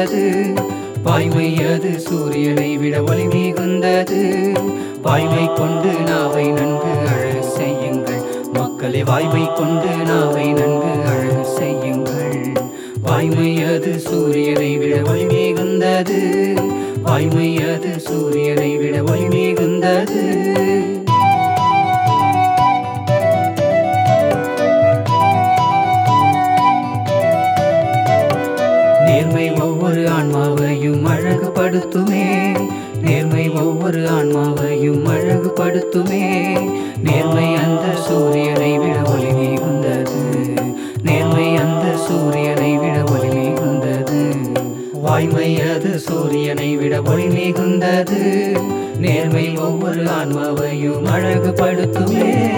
மிகுந்தது வாய்மை அது சூரியனை விட ஒளி மிகுந்தது வாய்மை கொண்டு நாவை நன்கு அழகு செய்யுங்கள் மக்களை வாய்மை கொண்டு நாவை நன்கு அழகு செய்யுங்கள் வாய்மை அது சூரியனை விட ஒளி மிகுந்தது வாய்மை அது சூரியனை விட ஒளி மிகுந்தது நேர்மை ஒவ்வொரு ஆன்மாவையும் அழகுபடுத்துமே நேர்மை ஒவ்வொரு ஆன்மாவையும் அழகுபடுத்துமே நேர்மை அந்த சூரியனை விட ஒளி மிகுந்தது நேர்மை அந்த சூரியனை விட ஒளி மிகுந்தது வாய்மை அது சூரியனை விட ஒளி மிகுந்தது நேர்மை ஒவ்வொரு ஆன்மாவையும் அழகுபடுத்துமே